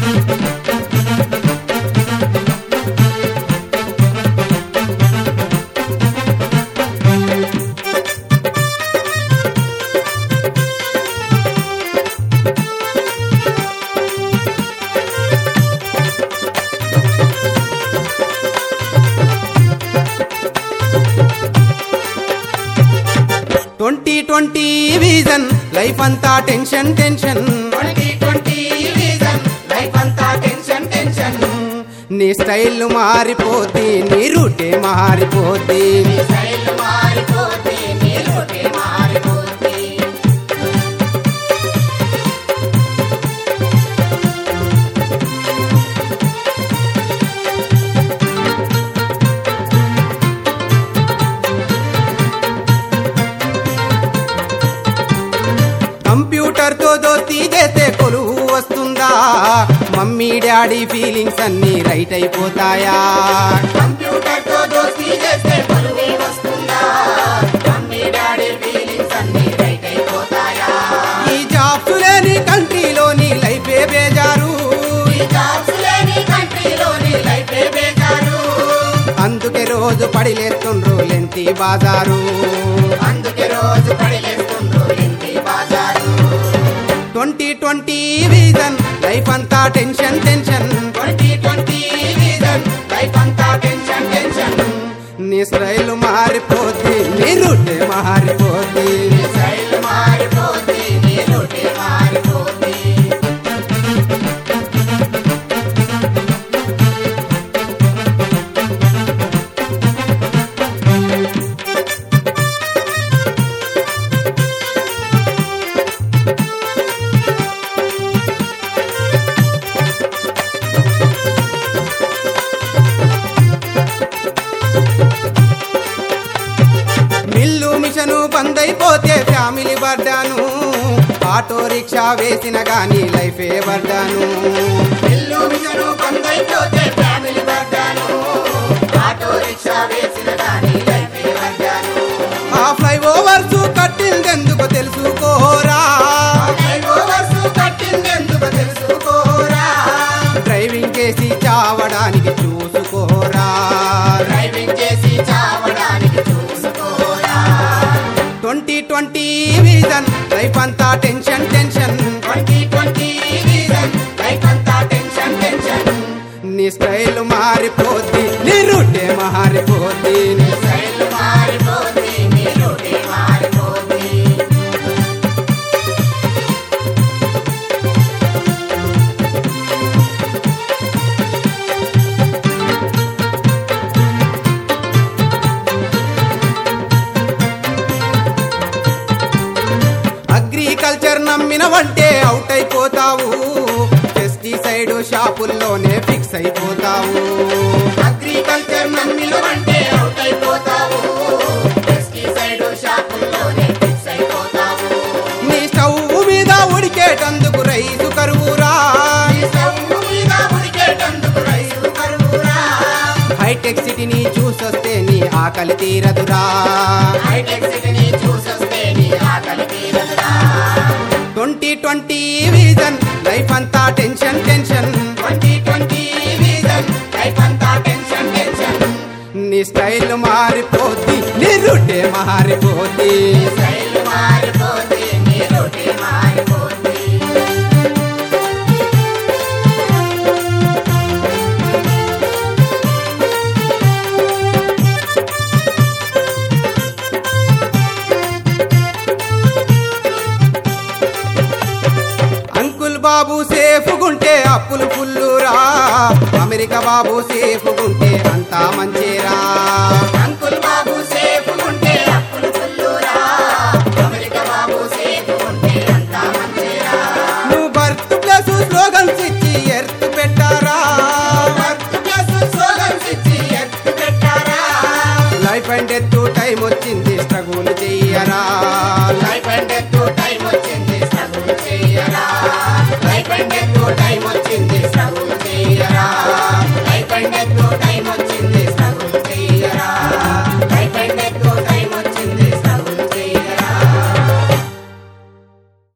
twenty twenty vision life అంతా tension tension twenty twenty reason life అంతా tension tension నీ style మారిపోతే నీ రూటే మారిపోతే నీ స్టైల్ మారిపోతే నీ రొటే మారిపోతే కంప్యూటర్ తో దోస్తీ చేస్తే కొలువు వస్తుందా మమ్మీ డాడీ ఫీలింగ్స్ అన్ని రైట్ అయిపోతాయా కంప్యూటర్ తో దోస్తీ చేస్తే పరువే వస్తుందా మమ్మీ డాడీ ఫీలింగ్స్ అన్ని రైట్ అయిపోతాయా ఈ జాబ్స్ లేని కంట్రీలోని లైఫే బేజారు ఈ జాబ్స్ లేని కంట్రీలోని లైఫే బేకారు అందుకే రోజు పడిలేస్తుండ్రు లెంతి బాజారు అందుకే రోజు పడిలేస్తుండ్రు ఇంటి బాజారు ట్వంటీ ట్వంటీ విజన్ లైఫ్ అంతా tension tension twenty twenty reason life అంతా టెన్షన్ టెన్షన్ నీ స్టైల్ మారిపోతే నీ రూటే మారిపోతే నీ స్టైల్ మారిపోతే నీ రొటే మారిపోతే మిల్లు మిషను బంద్ అయిపోతే ఫ్యామిలీ పడ్డాను ఆటో రిక్షా వేసిన గాని లైఫే పడ్డాను ఇల్లు మిషను బందైపోతే ఫ్యామిలీ పడ్డాను ఆటో రిక్షా వేసిన దాని లైఫే పడ్డాను ఆ ఫ్లైఓవర్స్ కట్టిందెందుకు తెలుసుకోరా ఫ్లైఓవర్స్ కట్టిందెందుకు తెలుసుకోరా డ్రైవింగ్ చేసి చావడానికి చూసుకోరా డ్రైవింగ్ చేసి చావడానికి చూసుకోరా ట్వంటీ ట్వంటీ విజన్ లైఫ్ అంతా tension tension twenty twenty reason life అంతా టెన్షన్ టెన్షన్ నీ స్టైల్ మారిపోద్ది నీ రూటే మారిపోద్ది నీ స్టైల్ మారిపోతే నీ రొటే మారిపోతే అగ్రికల్చర్ నమ్మినవంటే అవుట్ అయిపోతావు పెస్టిసైడ్ షాపుల్లోనే ఫిక్స్ అయిపోతావు అగ్రికల్చర్ నమ్మిలు అంటే అవుట్ అయిపోతావు పెస్టిసైడ్ షాపుల్లోనే ఫిక్స్ అయిపోతావు నీ స్టవ్ మీద ఉడికేటందుకు రైసు కరువురా ఈ స్టవ్ మీద ఉడికేటందుకు రైసు కరువురా హైటెక్ సిటీని చూసొస్తే నీ ఆకలి తీరదురా హైటెక్ సిటీని చూసొస్తే నీ ఆకలి తీరదురా ట్వంటీ ట్వంటీ విజన్ లైఫ్ అంతా tension tension twenty twenty reason life అంతా టెన్షన్ టెన్షన్ నీ స్టైల్ మారిపోద్ది నీ రూటే మారిపోద్ది నీ స్టైల్ మారిపోతే నీ రొటే మారిపోతే అంకుల్ బాబు సేఫ్ గుంటే అప్పులు ఫుల్లురా అమెరికా బాబు సేఫ్ గుంటే అంతా మంచిరా అంకుల్ బాబు సేఫ్ ఉంటే అప్పులు ఫుల్లురా అమెరికా బాబు సేఫ్ ఉంటే అంతా మంచిరా నువ్వు బర్త్ ప్లేస్ స్లోగన్స్ ఇచ్చి ఎర్త్ పెట్టారా వర్క్ ప్లస్ స్లోగన్స్ ఇచ్చి ఎత్తు పెట్టారా లైఫ్ అండ్ డెత్ టైం వచ్చింది స్ట్రగుల్ చెయ్యరా లైఫ్ అండ్ డెత్ టైం వచ్చింది స్ట్రగుల్ చెయ్యరా లైఫ్ అండ్ డెత్ టైం వచ్చింది